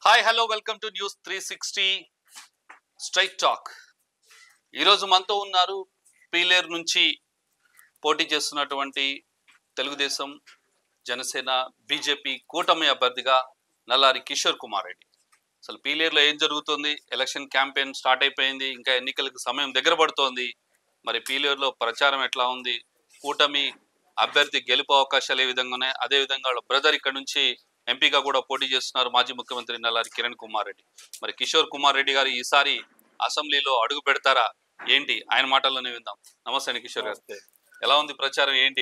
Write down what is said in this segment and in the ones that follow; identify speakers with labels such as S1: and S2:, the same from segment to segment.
S1: Hi hello welcome to news three sixty straight talk ఈరోజు మనతో ఉన్నారు పీలేరు నుంచి పోటీ చేస్తున్నటువంటి తెలుగుదేశం జనసేన బీజేపీ కూటమి అభ్యర్థిగా నల్లారి కిషోర్ కుమార్ రెడ్డి అసలు పీలేరులో ఏం జరుగుతుంది ఎలక్షన్ క్యాంపెయిన్ స్టార్ట్ అయిపోయింది ఇంకా ఎన్నికలకు సమయం దగ్గర పడుతోంది మరి పీలేరులో ప్రచారం ఎట్లా ఉంది కూటమి అభ్యర్థి గెలుపు అవకాశాలు ఏ విధంగా ఉన్నాయి అదే విధంగా వాళ్ళ బ్రదర్ ఇక్కడ నుంచి ఎంపీగా కూడా పోటీ చేస్తున్నారు మాజీ ముఖ్యమంత్రి నల్లారి కిరణ్ కుమార్ రెడ్డి మరి కిషోర్ కుమార్ రెడ్డి గారు ఈసారి అసెంబ్లీలో అడుగు పెడతారా ఏంటి ఆయన మాటల్లోనే విందాం నమస్తే అండి కిషోర్ గారు ఎలా ఉంది ప్రచారం ఏంటి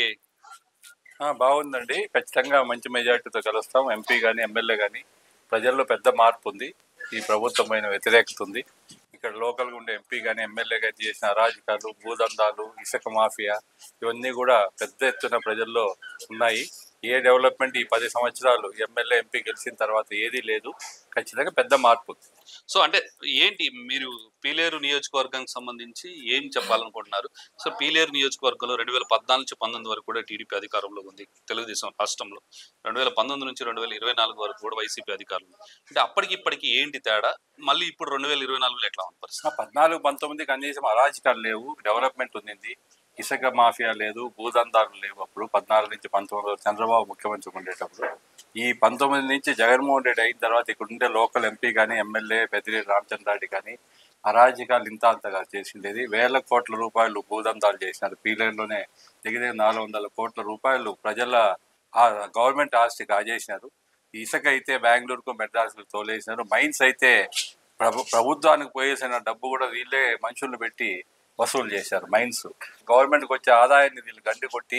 S2: ఆ, బాగుందండి ఖచ్చితంగా మంచి మెజార్టీతో కలుస్తాం ఎంపీ కానీ ఎమ్మెల్యే కానీ ప్రజల్లో పెద్ద మార్పు ఉంది ఈ ప్రభుత్వమైన వ్యతిరేకత ఉంది ఇక్కడ లోకల్గా ఉండే ఎంపీ కానీ ఎమ్మెల్యే కానీ చేసిన అరాజకాలు భూదందాలు ఇసుక మాఫియా ఇవన్నీ కూడా పెద్ద ఎత్తున ప్రజల్లో ఉన్నాయి ఏ డెవలప్మెంట్ ఈ పది సంవత్సరాలు ఎమ్మెల్యే ఎంపీ గెలిచిన తర్వాత ఏదీ లేదు ఖచ్చితంగా పెద్ద మార్పు ఉంది.
S1: సో అంటే ఏంటి మీరు పీలేరు నియోజకవర్గానికి సంబంధించి ఏం చెప్పాలనుకుంటున్నారు సో పీలేరు నియోజకవర్గంలో రెండు వేల పద్నాలుగు నుంచి పంతొమ్మిది వరకు కూడా టీడీపీ అధికారంలో ఉంది తెలుగుదేశం రాష్ట్రంలో రెండు వేల పంతొమ్మిది నుంచి రెండు వేల ఇరవై నాలుగు వరకు కూడా వైసీపీ అధికారంలో ఉంది. అంటే అప్పటికి ఇప్పటికి ఏంటి తేడా మళ్ళీ ఇప్పుడు రెండు వేల ఇరవై నాలుగులో ఎట్లా ఉంది పరిస్థితి
S2: ఆ పద్నాలుగు పంతొమ్మిది కనీసం అరాజకాలు లేవు డెవలప్మెంట్ ఉంది ఇసుక మాఫియా లేదు భూదందాలు లేవు అప్పుడు పద్నాలుగు నుంచి పంతొమ్మిది వరకు చంద్రబాబు ముఖ్యమంత్రి ఉండేటప్పుడు ఈ పంతొమ్మిది నుంచి జగన్మోహన్ రెడ్డి అయిన తర్వాత ఇక్కడ ఉండే లోకల్ ఎంపీ కానీ ఎమ్మెల్యే పెద్దిరెడ్డి రామచంద్రారెడ్డి కానీ అరాజకాలు ఇంత అంతగా చేసిండేది వేల కోట్ల రూపాయలు భూదందాలు చేసినారు పీలేరులోనే దగ్గర దగ్గర నాలుగు వందల కోట్ల రూపాయలు ప్రజల ఆ గవర్నమెంట్ ఆస్తి కాజేసినారు ఇసుక అయితే బెంగళూరుకు మెడ్రాస్కు తోలేసినారు మైన్స్ అయితే ప్రభు ప్రభుత్వానికి పోయేసిన డబ్బు కూడా వీళ్ళే మనుషులను పెట్టి వసూలు చేశారు మైన్స్ గవర్నమెంట్కి వచ్చే ఆదాయాన్ని వీళ్ళు గండి కొట్టి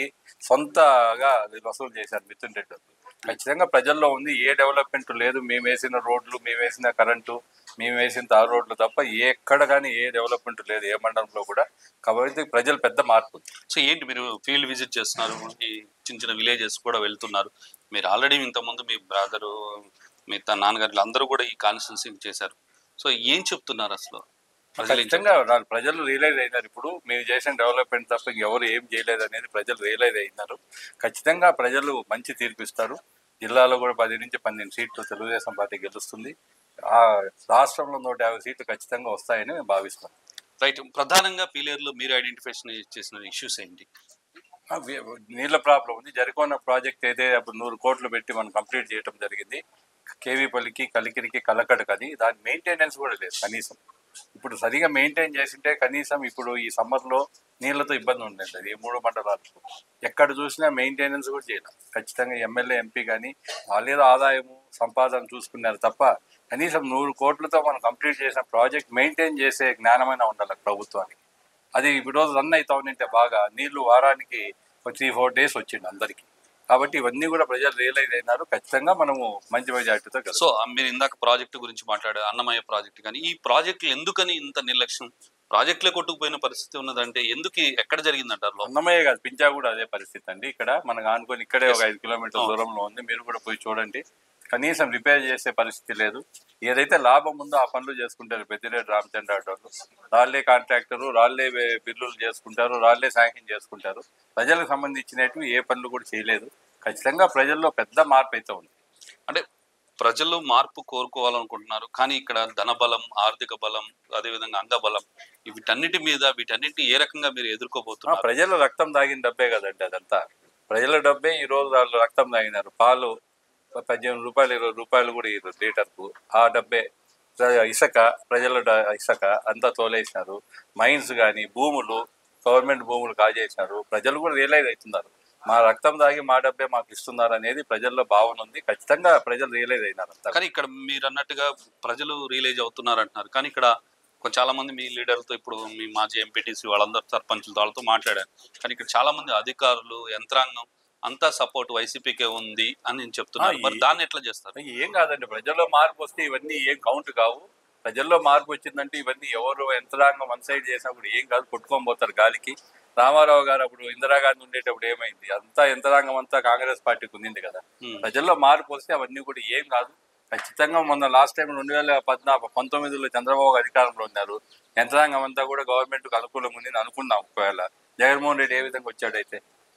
S2: సొంతగా వీళ్ళు వసూలు చేశారు మిథున్ రెడ్డి వాళ్ళు. ఖచ్చితంగా ప్రజల్లో ఉంది ఏ డెవలప్మెంట్ లేదు మేము వేసిన రోడ్లు మేము వేసిన కరెంటు మేము వేసిన తారు రోడ్లు తప్ప ఎక్కడ కానీ ఏ డెవలప్మెంట్ లేదు ఏ మండలంలో కూడా కాబట్టి ప్రజలు పెద్ద మార్పు ఉంది.
S1: సో ఏంటి మీరు ఫీల్డ్ విజిట్ చేస్తున్నారు ఈ చిన్న చిన్న విలేజెస్ కూడా వెళ్తున్నారు మీరు ఆల్రెడీ ఇంతకుముందు మీ బ్రదరు మీ తన నాన్నగారు అందరూ కూడా ఈ కాన్స్టిట్యున్సీ చేశారు సో ఏం చెప్తున్నారు అసలు ప్రజలు ఏం
S2: ఖచ్చితంగా వాళ్ళు ప్రజలు రియలైజ్ అయినారు ఇప్పుడు మీరు చేసిన డెవలప్మెంట్ తప్ప ఎవరు ఏం చేయలేదు అనేది ప్రజలు రియలైజ్ అయినారు ఖచ్చితంగా ప్రజలు మంచి తీర్పిస్తారు జిల్లాలో కూడా పది నుంచి పన్నెండు సీట్లు తెలుగుదేశం పార్టీ గెలుస్తుంది ఆ రాష్ట్రంలో నూట యాభై సీట్లు ఖచ్చితంగా వస్తాయని మేము భావిస్తాం
S1: రైట్ ప్రధానంగా పీలేరులో మీరు ఐడెంటిఫికేషన్ చేసిన ఇష్యూస్ ఏంటి
S2: ఆ, వి- నీళ్ళ ప్రాబ్లం ఉంది జరికోన ప్రాజెక్ట్ అయితే అప్పుడు నూరు కోట్లు పెట్టి మనం కంప్లీట్ చేయడం జరిగింది కేవీపల్లికి కలికిరికి కలకడకు అని దాని మెయింటెనెన్స్ కూడా లేదు కనీసం ఇప్పుడు సరిగా మెయింటైన్ చేసింటే కనీసం ఇప్పుడు ఈ సమ్మర్లో నీళ్ళతో ఇబ్బంది ఉండేది ఈ మూడు మండలాలకు ఎక్కడ చూసినా మెయింటెనెన్స్ కూడా చేయాలి ఖచ్చితంగా ఎమ్మెల్యే ఎంపీ కానీ వాళ్ళేదో ఆదాయము సంపాదన చూసుకున్నారు తప్ప కనీసం నూరు కోట్లతో మనం కంప్లీట్ చేసిన ప్రాజెక్ట్ మెయింటైన్ చేసే జ్ఞానమైనా ఉండాలి ప్రభుత్వానికి అది ఇప్పుడు రోజు రన్ అవుతా ఉంటే బాగా నీళ్లు వారానికి ఒక త్రీ ఫోర్ డేస్ వచ్చింది అందరికి కాబట్టి ఇవన్నీ కూడా ప్రజలు రియలైజ్ అయినారు ఖచ్చితంగా మనము మంచి మెజార్టీతో గెలుస్తాం.
S1: సో ఆ మీరు ఇందాక ప్రాజెక్టు గురించి మాట్లాడారు అన్నమయ్య ప్రాజెక్టు కానీ ఈ ప్రాజెక్టులు ఎందుకని ఇంత నిర్లక్ష్యం ప్రాజెక్టులే కొట్టుకుపోయిన పరిస్థితి ఉన్నదంటే ఎందుకు ఎక్కడ జరిగిందంటారు లోపం?
S2: అన్నమయ్య కాదు పించా కూడా అదే పరిస్థితి అండి ఇక్కడ మనకు ఆనుకొని ఇక్కడే ఒక
S1: Yes.
S2: ఐదు కిలోమీటర్ల
S1: అవును.
S2: దూరంలో ఉంది మీరు కూడా పోయి చూడండి కనీసం రిపేర్ చేసే పరిస్థితి లేదు ఏదైతే లాభం ఉందో ఆ పనులు చేసుకుంటారు పెద్దిరెడ్డి రామచంద్ర వాళ్ళు రాళ్లే కాంట్రాక్టరు రాళ్లే వే- బిల్లులు చేసుకుంటారు రాళ్లే శాంక్షన్ చేసుకుంటారు ప్రజలకు సంబంధించినట్టు ఏ పనులు కూడా చేయలేదు ఖచ్చితంగా ప్రజల్లో పెద్ద మార్పు అయితే ఉంది
S1: అంటే ప్రజలు మార్పు కోరుకోవాలనుకుంటున్నారు కానీ ఇక్కడ ధన బలం ఆర్థిక బలం అదేవిధంగా అంగబలం వీటన్నిటి మీద వీటన్నిటిని ఏ రకంగా మీరు
S2: ఆ,
S1: ఎదుర్కోబోతున్నారు
S2: ప్రజల రక్తం తాగిన డబ్బే కదండి అదంతా ప్రజల డబ్బే ఈ రోజు వాళ్ళు రక్తం తాగినారు పాలు పద్దెనిమిది రూపాయలు ఇరవై రూపాయలు కూడా ఇరు లీటర్కు ఆ డబ్బే ప్ర- ఇసుక ప్రజల డ- ఇసుక అంతా తోలేసినారు మైన్స్ కానీ భూములు గవర్నమెంట్ భూములు కాజేసినారు ప్రజలు కూడా రియలైజ్ అవుతున్నారు మా రక్తం తాగి మా డబ్బే మాకు ఇస్తున్నారు అనేది ప్రజల్లో భావన ఉంది ఖచ్చితంగా ప్రజలు రియలైజ్ అయినారు అంతా
S1: కానీ ఇక్కడ మీరు అన్నట్టుగా ప్రజలు రియలైజ్ అవుతున్నారు అంటున్నారు కానీ ఇక్కడ కొ- చాలా మంది మీ లీడర్లతో ఇప్పుడు మీ మాజీ ఎంపీటీసీ వాళ్ళందరూ సర్పంచులు వాళ్ళతో మాట్లాడారు కానీ ఇక్కడ చాలా మంది అధికారులు యంత్రాంగం అంతా సపోర్ట్ వైసీపీకే ఉంది అని నేను చెప్తున్నాను
S2: ఆ,
S1: మరి
S2: ఈ-
S1: దాన్ని ఎట్లా చేస్తారు
S2: ఏం కాదండి ప్రజల్లో మార్పు వస్తే ఇవన్నీ ఏం కౌంట్ కావు ప్రజల్లో మార్పు వచ్చిందంటే ఇవన్నీ ఎవరు యంత్రాంగం వన్ సైడ్ చేసినప్పుడు ఏం కాదు కొట్టుకొని పోతారు గాలికి రామారావు గారు అప్పుడు ఇందిరాగాంధీ ఉండేటప్పుడు ఏమైంది అంతా యంత్రాంగం అంతా కాంగ్రెస్ పార్టీకి ఉంది కదా
S1: ఉమ్.
S2: ప్రజల్లో మార్పు వస్తే అవన్నీ కూడా ఏం కాదు ఖచ్చితంగా మొన్న లాస్ట్ టైం రెండు వేల పద్నాలుగు పంతొమ్మిదిలో చంద్రబాబు అధికారంలో ఉన్నారు యంత్రాంగం అంతా కూడా గవర్నమెంట్కి అనుకూలంగా ఉంది అని అనుకున్నాం ఒకవేళ జగన్మోహన్ రెడ్డి ఏ విధంగా వచ్చాడైతే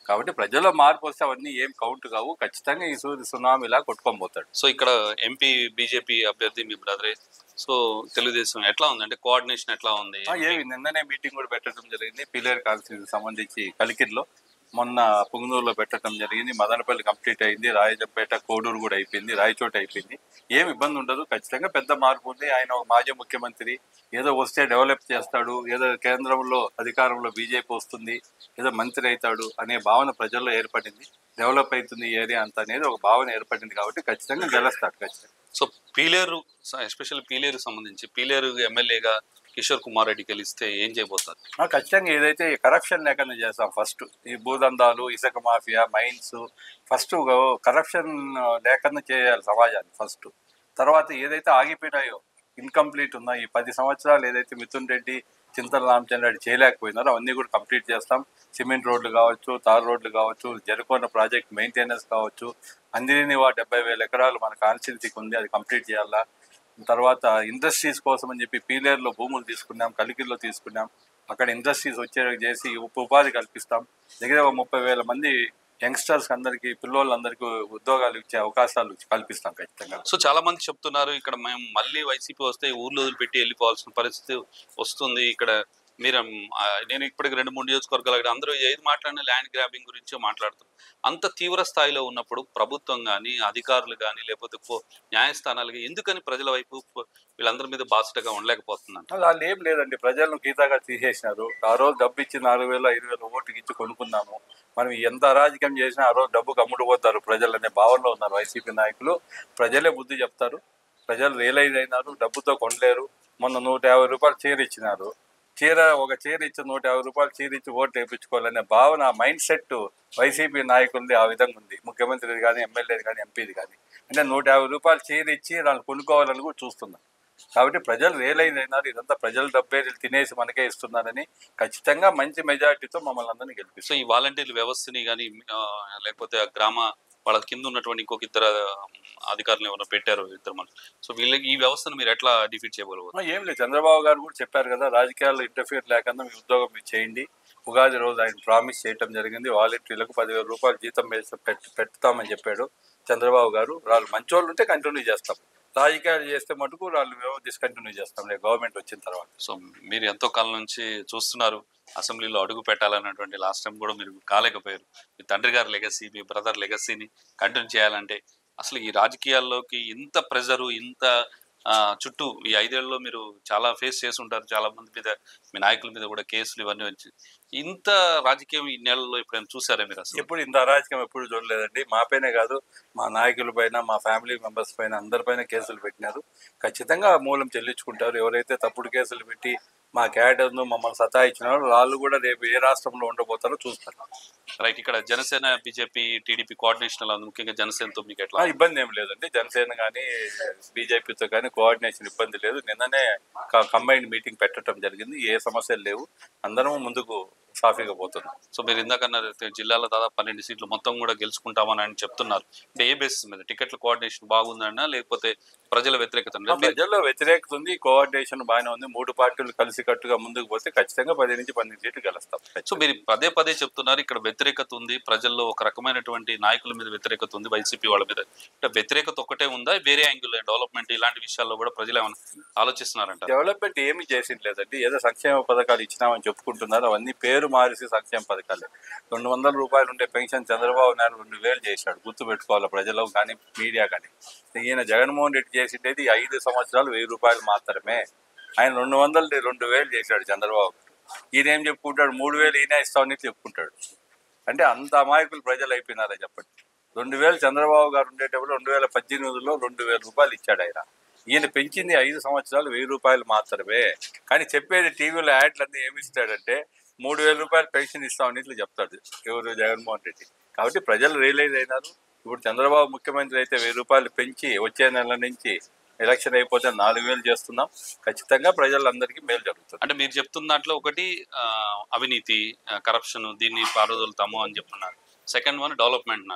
S2: కాబట్టి ప్రజల్లో మార్పు వస్తే అవన్నీ ఏం కౌంట్ కావు ఖచ్చితంగా ఈ సూర్య సునామీలా కొట్టుకొని పోతాడు
S1: సో ఇక్కడ ఎంపీ బీజేపీ అభ్యర్థి మీ బ్రదరే సో తెలుగుదేశం ఎట్లా ఉంది అంటే కోఆర్డినేషన్ ఎట్లా ఉంది
S2: ఆ, ఏమి నిన్ననే మీటింగ్ కూడా పెట్టడం జరిగింది పిల్లర్ కాన్స్టిట్యూన్సీ సంబంధించి కలికిరిలో మొన్న పుంగనూరులో పెట్టడం జరిగింది మదనపల్లి కంప్లీట్ అయింది రాయజంపేట కోడూరు కూడా అయిపోయింది రాయచోట అయిపోయింది ఏం ఇబ్బంది ఉండదు ఖచ్చితంగా పెద్ద మార్పు ఉంది ఆయన ఒక మాజీ ముఖ్యమంత్రి ఏదో వస్తే డెవలప్ చేస్తాడు ఏదో కేంద్రంలో అధికారంలో బీజేపీ వస్తుంది ఏదో మంత్రి అవుతాడు అనే భావన ప్రజల్లో ఏర్పడింది డెవలప్ అవుతుంది ఈ ఏరియా అంతా అనేది ఒక భావన ఏర్పడింది కాబట్టి ఖచ్చితంగా గెలుస్తాడు ఖచ్చితంగా
S1: సో పీలేరు ఎస్పెషల్ పీలేరు సంబంధించి పీలేరు ఎమ్మెల్యేగా కిషోర్ కుమార్ రెడ్డి గెలిస్తే ఏం చేయబోతారు
S2: ఆ, ఖచ్చితంగా ఏదైతే కరప్షన్ లేకుండా చేస్తాం ఫస్ట్ ఈ భూదందాలు ఇసుక మాఫియా మైన్స్ ఫస్ట్ కరప్షన్ లేకుండా చేయాలి సమాజాన్ని ఫస్ట్ తర్వాత ఏదైతే ఆగిపోయినాయో ఇన్కంప్లీట్ ఉన్నా ఈ పది సంవత్సరాలు ఏదైతే మిథున్ రెడ్డి చింతల రామచంద్ర రెడ్డి చేయలేకపోయినారో అవన్నీ కూడా కంప్లీట్ చేస్తాం సిమెంట్ రోడ్లు కావచ్చు తార్ రోడ్లు కావచ్చు జరుకోన ప్రాజెక్ట్ మెయింటెనెన్స్ కావచ్చు అందిని వా డెబ్బై వేల ఎకరాలు మన కాన్స్టిట్యూన్సీకి ఉంది అది కంప్లీట్ చేయాలా తర్వాత ఇండస్ట్రీస్ కోసం అని చెప్పి పీలేరులో భూములు తీసుకున్నాం కలికిరిలో తీసుకున్నాం అక్కడ ఇండస్ట్రీస్ వచ్చేలా చేసి ఉప- ఉపాధి కల్పిస్తాం దగ్గర ఒక ముప్పై వేల మంది యంగ్స్టర్స్ అందరికి పిల్లోళ్ళందరికీ ఉద్యోగాలు ఇచ్చే అవకాశాలు కల్పిస్తాం ఖచ్చితంగా
S1: సో చాలా మంది చెప్తున్నారు ఇక్కడ మేము మళ్ళీ వైసీపీ వస్తే ఊర్లో వదిలిపెట్టి వెళ్ళిపోవాల్సిన పరిస్థితి వస్తుంది ఇక్కడ మీరు ఆ, నేను ఇప్పటికి రెండు మూడు నియోజకవర్గాలు అక్కడ అందరూ ఏది మాట్లాడినా ల్యాండ్ గ్రాబింగ్ గురించే మాట్లాడుతున్నారు అంత తీవ్ర స్థాయిలో ఉన్నప్పుడు ప్రభుత్వం కానీ అధికారులు కానీ లేకపోతే పో- న్యాయస్థానాలు కానీ ఎందుకని ప్రజల వైపు పో- వీళ్ళందరి మీద బాసటగా ఉండలేకపోతుందంట
S2: వాళ్ళు ఏం లేదండి ప్రజలను గీతాగా తీసేసినారు ఆ రోజు డబ్బు ఇచ్చి నాలుగు వేల ఐదు వేల ఓటుకి ఇచ్చి కొనుక్కున్నాము మనం ఎంత అరాజకం చేసినా ఆ రోజు డబ్బుకు అమ్ముడుపోతారు ప్రజలు అనే భావనలో ఉన్నారు వైసీపీ నాయకులు ప్రజలే బుద్ధి చెప్తారు ప్రజలు రియలైజ్ అయినారు డబ్బుతో కొనలేరు మొన్న నూట యాభై రూపాయలు చీర ఇచ్చినారు చీర ఒక చీర ఇచ్చి నూట యాభై రూపాయలు చీర ఇచ్చి ఓటు వేయించుకోవాలనే భావన మైండ్ సెట్ వైసీపీ నాయకులది ఆ విధంగా ఉంది ముఖ్యమంత్రిది కానీ ఎమ్మెల్యేది కానీ ఎంపీది కానీ అంటే నూట యాభై రూపాయలు చీర ఇచ్చి వాళ్ళు కొనుక్కోవాలని కూడా చూస్తున్నారు కాబట్టి ప్రజలు రియలైజ్ అయినారు ఇదంతా ప్రజల డబ్బే వీళ్ళు తినేసి మనకే ఇస్తున్నారని ఖచ్చితంగా మంచి మెజారిటీతో మమ్మల్ని అందరినీ
S1: సో
S2: గెలిపిస్తారు
S1: ఈ వాలంటీర్ వ్యవస్థని కానీ లేకపోతే ఆ గ్రామ వాళ్ళ కింద ఉన్నటువంటి ఇంకొక ఇద్దరు అధికారులు ఎవరైనా పెట్టారు ఇద్దరు మనుషులు సో వీళ్ళకి ఈ వ్యవస్థను మీరు ఎట్లా డిఫీట్ చేయగలరు
S2: ఆ, ఏం లేదు చంద్రబాబు గారు కూడా చెప్పారు కదా రాజకీయాల్లో ఇంటర్ఫియర్ లేకుండా మీ ఉద్యోగం మీరు చేయండి ఉగాది రోజు ఆయన ప్రామిస్ చేయటం జరిగింది వాలంటీర్లకు పదివేల రూపాయలు జీతం వేసి పెట్ పెట్టుతామని చెప్పాడు చంద్రబాబు గారు వాళ్ళు మంచోళ్ళు ఉంటే కంటిన్యూ చేస్తాం రాజకీయాలు చేస్తే మటుకు వాళ్ళు మేము డిస్కంటిన్యూ చేస్తాం లేదు గవర్నమెంట్ వచ్చిన తర్వాత
S1: సో మీరు ఎంతో కాలం నుంచి చూస్తున్నారు అసెంబ్లీలో అడుగు పెట్టాలన్నటువంటి లాస్ట్ టైం కూడా మీరు కాలేకపోయారు మీ తండ్రి గారి లెగసీ మీ బ్రదర్ లెగసీని కంటిన్యూ చేయాలంటే అసలు ఈ రాజకీయాల్లోకి ఇంత ప్రెజరు ఇంత ఆ, చుట్టూ ఈ ఐదేళ్లలో మీరు చాలా ఫేస్ చేసి ఉంటారు చాలా మంది మీద మీ నాయకుల మీద కూడా కేసులు ఇవన్నీ వచ్చి ఇంత రాజకీయం ఈ నెలల్లో ఎప్పుడైనా చూసారా మీరు అసలు
S2: ఎప్పుడు ఇంత అరాజకం ఎప్పుడు చూడలేదండి మా పైనే కాదు మా నాయకుల పైన మా ఫ్యామిలీ మెంబర్స్ పైన అందరిపైన కేసులు పెట్టినారు ఖచ్చితంగా మూలం చెల్లించుకుంటారు ఎవరైతే తప్పుడు కేసులు పెట్టి మా క్యాడర్ను మమ్మల్ని సతాయించినారో వాళ్ళు కూడా రేపు ఏ రాష్ట్రంలో ఉండబోతారో చూస్తారు
S1: రైట్ ఇక్కడ జనసేన బీజేపీ టీడీపీ కోఆర్డినేషన్ అలా ఉంది ముఖ్యంగా జనసేనతో మీకు
S2: ఆ,
S1: ఎట్లా
S2: ఇబ్బంది ఏం లేదండి జనసేన కానీ బీజేపీతో కానీ కోఆర్డినేషన్ ఇబ్బంది లేదు నిన్ననే కంబైన్డ్ మీటింగ్ పెట్టడం జరిగింది ఏ సమస్యలు లేవు అందరం ముందుకు సాఫీగా పోతున్నాం
S1: సో మీరు ఇందాకన్నారు జిల్లాలో దాదాపు పన్నెండు సీట్లు మొత్తం కూడా గెలుచుకుంటామని ఆయన చెప్తున్నారు అంటే ఏ బేసిస్ మీద టికెట్ల కోఆర్డినేషన్ బాగుందన్నా లేకపోతే ప్రజల వ్యతిరేకత ఉందా? మీరు-
S2: ప్రజల్లో వ్యతిరేకత ఉంది కోఆర్డినేషన్ బాగానే ఉంది మూడు పార్టీలు కలిసి కట్టుగా ముందుకు పోతే ఖచ్చితంగా పది నుంచి పన్నెండు సీట్లు గెలుస్తాం
S1: సో మీరు పదే పదే చెప్తున్నారు ఇక్కడ వ్యతిరేకత ఉంది ప్రజల్లో ఒక రకమైనటువంటి నాయకుల మీద వ్యతిరేకత ఉంది వైసీపీ వాళ్ళ మీద అంటే వ్యతిరేకత ఒకటే ఉందా వేరే యాంగిల్ డెవలప్మెంట్ ఇలాంటి విషయాల్లో కూడా ప్రజలు ఏమైనా ఆలోచిస్తున్నారంట
S2: డెవలప్మెంట్ ఏమీ చేసింది లేదండి ఏదో సంక్షేమ పథకాలు ఇచ్చినామని చెప్పుకుంటున్నారు అవన్నీ పేరు మారిసి సంక్షేమ పథకాలే రెండు వందల రూపాయలు ఉండే పెన్షన్ చంద్రబాబు నాయుడు రెండు వేలు చేశాడు గుర్తు పెట్టుకోవాలి ప్రజలు కానీ మీడియా కానీ ఈయన జగన్మోహన్ రెడ్డి చేసిండేది ఐదు సంవత్సరాలు వెయ్యి రూపాయలు మాత్రమే ఆయన రెండు వందలు రెండు వేలు చేశాడు చంద్రబాబు ఈయన ఏం చెప్పుకుంటాడు మూడు వేలు ఈయన ఇస్తామని చెప్పుకుంటాడు అంటే అంత అమాయకులు ప్రజలు అయిపోయినారా చెప్పండి రెండు వేలు చంద్రబాబు గారు ఉండేటప్పుడు రెండు వేల పద్దెనిమిదిలో రెండు వేల రూపాయలు ఇచ్చాడు ఆయన ఈయన పెంచింది ఐదు సంవత్సరాలు వెయ్యి రూపాయలు మాత్రమే కానీ చెప్పేది టీవీలో యాడ్లన్నీ ఏమి ఇస్తాడంటే మూడు వేల రూపాయలు పెన్షన్ ఇస్తామని ఇట్లా చెప్తాడు ఎవరు జగన్మోహన్ రెడ్డి కాబట్టి ప్రజలు రియలైజ్ అయినారు ఇప్పుడు చంద్రబాబు ముఖ్యమంత్రి అయితే వెయ్యి రూపాయలు పెంచి వచ్చే నెల నుంచి ఎలక్షన్ అయిపోతే నాలుగు వేలు చేస్తున్నాం ఖచ్చితంగా ప్రజలందరికీ మేలు జరుగుతుంది
S1: అంటే మీరు చెప్తున్న దాంట్లో ఒకటి ఆ, అవినీతి కరప్షన్ దీన్ని పారదోలుతాము అని చెప్తున్నారు సెకండ్ వన్ డెవలప్మెంట్ అన్నారు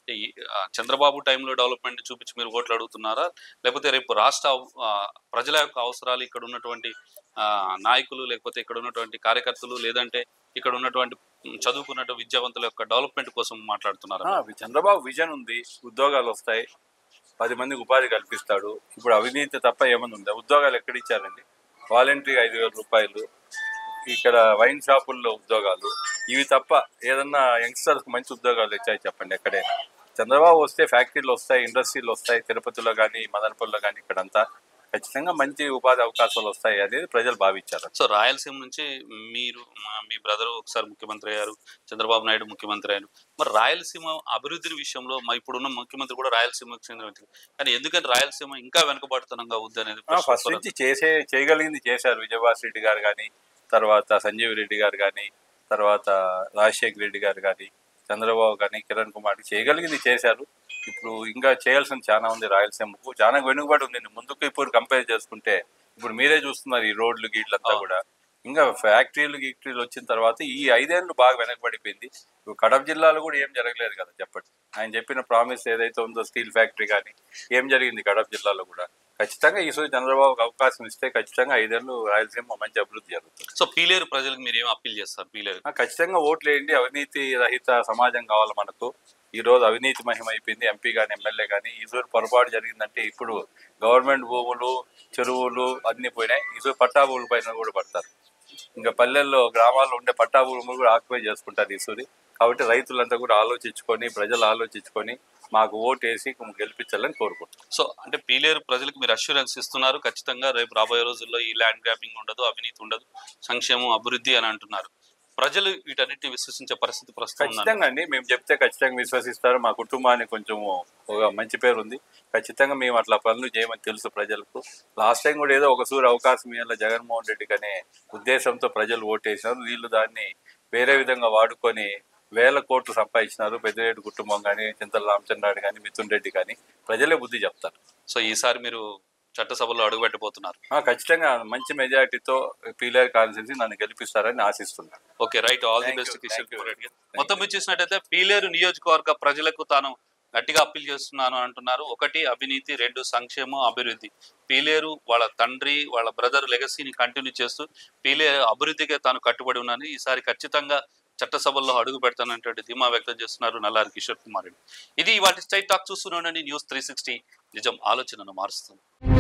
S1: ఈ, ఆ, చంద్రబాబు టైంలో డెవలప్మెంట్ చూపించి మీరు ఓట్లు అడుగుతున్నారా లేకపోతే రేపు రాష్ట్ర అవ- ఆ, ప్రజల యొక్క అవసరాలు ఇక్కడ ఉన్నటువంటి ఆ, నాయకులు లేకపోతే ఇక్కడ ఉన్నటువంటి కార్యకర్తలు లేదంటే ఇక్కడ ఉన్నటువంటి ఉమ్, చదువుకున్నటువంటి విద్యావంతుల యొక్క డెవలప్మెంట్ కోసం మాట్లాడుతున్నారా
S2: ఆ, చంద్రబాబు విజన్ ఉంది ఉద్యోగాలు వస్తాయి పది మందికి ఉపాధి కల్పిస్తాడు ఇప్పుడు అవినీతి తప్ప ఏమైనా ఉందా ఉద్యోగాలు ఎక్కడ ఇచ్చారండి వాలంటరీ ఐదు వేల రూపాయలు ఇక్కడ వైన్ షాపుల్లో ఉద్యోగాలు ఇవి తప్ప ఏదన్నా యంగ్స్టర్స్ మంచి ఉద్యోగాలు ఇచ్చాయి చెప్పండి ఎక్కడైనా చంద్రబాబు వస్తే ఫ్యాక్టరీలు వస్తాయి ఇండస్ట్రీలు వస్తాయి తిరుపతిలో కానీ మదనపల్లిలో కానీ ఇక్కడంతా ఖచ్చితంగా మంచి ఉపాధి అవకాశాలు వస్తాయి అనేది ప్రజలు భావించారు
S1: సో రాయలసీమ నుంచి మీరు మా- మీ బ్రదర్ ఒకసారి ముఖ్యమంత్రి అయ్యారు చంద్రబాబు నాయుడు ముఖ్యమంత్రి అయ్యారు మరి రాయలసీమ అభివృద్ధి విషయంలో మా ఇప్పుడున్న ముఖ్యమంత్రి కూడా రాయలసీమకు చెందిన వ్యక్తి కానీ ఎందుకని రాయలసీమ ఇంకా వెనుకబడుతనంగా ఉంది అనేది ప్రశ్న
S2: ఫస్ట్
S1: వస్తుంది.
S2: నుంచి చేసే చేయగలిగింది చేశారు విజయభాస్ రెడ్డి గారు కానీ తర్వాత సంజీవ్ రెడ్డి గారు కానీ తర్వాత రాజశేఖర్ రెడ్డి గారు కానీ చంద్రబాబు కానీ కిరణ్ కుమార్ చేయగలిగింది చేశారు ఇప్పుడు ఇంకా చేయాల్సిన చాలా ఉంది రాయలసీమకు చాలా వెనుకబడి ఉంది ముందుకు ఇప్పుడు కంపేర్ చేసుకుంటే ఇప్పుడు మీరే చూస్తున్నారు ఈ రోడ్లు గీట్లంతా
S1: అవును.
S2: కూడా ఇంకా ఫ్యాక్టరీలు గీక్టరీలు వచ్చిన తర్వాత ఈ ఐదేళ్ళు బాగా వెనకబడిపోయింది ఇప్పుడు కడప జిల్లాలో కూడా ఏం జరగలేదు కదా చెప్పండి ఆయన చెప్పిన ప్రామిస్ ఏదైతే ఉందో స్టీల్ ఫ్యాక్టరీ కానీ ఏం జరిగింది కడప జిల్లాలో కూడా ఖచ్చితంగా ఈసారి చంద్రబాబుకి అవకాశం ఇస్తే ఖచ్చితంగా ఐదేళ్ళు రాయలసీమ మంచి అభివృద్ధి జరుగుతుంది
S1: సో పీలేరు ప్రజలకు మీరు ఏం అప్పీల్ చేస్తారు పీలేరు
S2: ఆ, ఖచ్చితంగా ఓట్లు వేయండి అవినీతి రహిత సమాజం కావాలి మనకు ఈ రోజు అవినీతి మహిమ అయిపోయింది ఎంపీ కానీ ఎమ్మెల్యే కానీ ఈసారి పొరపాటు జరిగిందంటే ఇప్పుడు గవర్నమెంట్ భూములు చెరువులు అన్ని పోయినాయి ఈసారి పట్టా భూముల పైన కూడా పడతారు ఇంకా పల్లెల్లో గ్రామాల్లో ఉండే పట్టా భూములు కూడా ఆక్యుపై చేసుకుంటారు ఈసారి కాబట్టి రైతులంతా కూడా ఆలోచించుకొని ప్రజలు ఆలోచించుకొని మాకు ఓటు వేసి గెలిపించాలని కోరుకుంటున్నాం
S1: సో అంటే పీలేరు ప్రజలకు మీరు అష్యూరెన్స్ ఇస్తున్నారు ఖచ్చితంగా రేపు రాబోయే రోజుల్లో ఈ ల్యాండ్ గ్రాబింగ్ ఉండదు అవినీతి ఉండదు సంక్షేమం అభివృద్ధి అని అంటున్నారు ప్రజలు వీటన్నిటిని విశ్వసించే పరిస్థితి ప్రస్తుతం ఉందండి
S2: ఖచ్చితంగా అండి మేము చెప్తే ఖచ్చితంగా విశ్వసిస్తారు మా కుటుంబానికి కొంచెం ఒక మంచి పేరు ఉంది ఖచ్చితంగా మేము అట్లా పనులు చేయమని తెలుసు ప్రజలకు లాస్ట్ టైం కూడా ఏదో ఒక సూరు అవకాశం ఇవ్వాలి జగన్మోహన్ రెడ్డికి అనే ఉద్దేశంతో ప్రజలు ఓటేసినారు వీళ్ళు దాన్ని వేరే విధంగా వాడుకొని వేల కోట్లు సంపాదించినారు పెద్దిరెడ్డి కుటుంబం కానీ చింతల రామచంద్రారెడ్డి కానీ మిథున్ రెడ్డి కానీ ప్రజలే బుద్ధి చెప్తారు
S1: సో ఈసారి మీరు చట్టసభలో అడుగుపెట్టబోతున్నారు
S2: ఆ, ఖచ్చితంగా మంచి మెజారిటీతో పీలర్ కాన్స్టిట్యూన్సీ నన్ను గెలిపిస్తారని ఆశిస్తున్నాను
S1: okay right all the
S2: Thank
S1: best
S2: you,
S1: Kishore
S2: thank you.
S1: Kumar Reddy
S2: Thank
S1: మొత్తం మీరు చూసినట్టయితే పీలేరు నియోజకవర్గ ప్రజలకు తాను గట్టిగా అప్పీల్ చేస్తున్నాను అంటున్నారు ఒకటి అవినీతి రెండు సంక్షేమం అభివృద్ధి పీలేరు వాళ్ళ తండ్రి వాళ్ళ బ్రదర్ లెగసీని కంటిన్యూ చేస్తూ పీలేరు అభివృద్ధికే తాను కట్టుబడి ఉన్నాను ఈసారి ఖచ్చితంగా చట్టసభల్లో అడుగు పెడతానటువంటి ధీమా వ్యక్తం చేస్తున్నారు నల్లారి కిషోర్ కుమార్ రెడ్డి ఇది వాటి స్టైట్ టాక్ చూస్తూనే ఉండండి న్యూస్ త్రీ సిక్స్టీ నిజం ఆలోచనను మారుస్తుంది